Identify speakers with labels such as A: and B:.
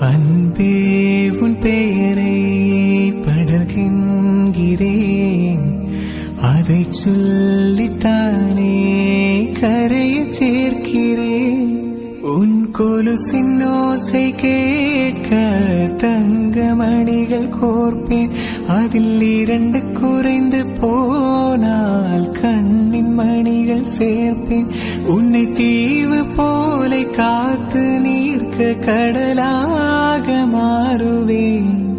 A: அன்பே உன் பெயரை படர்கின்றேன் அதை சொல்லித்தானே கரையை சேர்க்கிறேன் உன் கொலுசின் ஓசை கேட்க தங்கமணிகள் கோர்ப்பேன் அதில் இரண்டு குறைந்து போனால் கண்ணின் மணிகள் சேர்ப்பேன் உன்னை தீவு போல காத்து நீர்க்க கடலாக மாறுவேன்